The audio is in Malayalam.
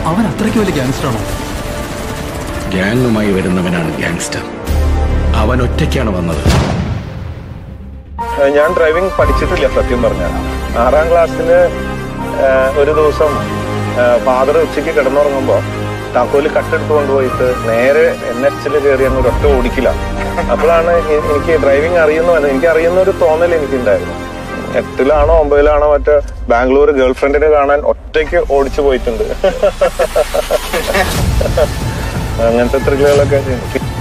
അവൻ അത്രയ്ക്ക് വലിയ ഗ്യാങ്സ്റ്റർ ആണോ ഗ്യാങ്ങുമായി വരുന്നവനാണ് ഗ്യാങ്സ്റ്റർ അവൻ ഒറ്റയ്ക്കാണ് വന്നത് ഏഹ് ഞാൻ ഡ്രൈവിംഗ് പഠിച്ചിട്ടില്ല സത്യം പറഞ്ഞാൽ ആറാം ക്ലാസ്സിൽ ഒരു ദിവസം ഫാദർ ഉച്ചയ്ക്ക് കിടന്നുറങ്ങുമ്പോൾ താക്കോല് കട്ടെടുത്ത് കൊണ്ടുപോയിട്ട് നേരെ എൻ എച്ചിൽ കയറി അങ്ങ് ഒരൊറ്റ ഓടിക്കില്ല അപ്പോഴാണ് എ- എനിക്ക് ഡ്രൈവിംഗ് അറിയുന്നു എന്ന് എനിക്ക് അറിയുന്ന ഒരു തോന്നൽ എനിക്കുണ്ടായിരുന്നു എട്ടിലാണോ ഒമ്പതിലാണോ മറ്റേ ബാംഗ്ലൂർ ഗേൾ ഫ്രണ്ടിനെ കാണാൻ ഒറ്റയ്ക്ക് ഓടിച്ചു പോയിട്ടുണ്ട് അങ്ങനത്തെ ത്രില്ലുകളൊക്കെ എനിക്ക്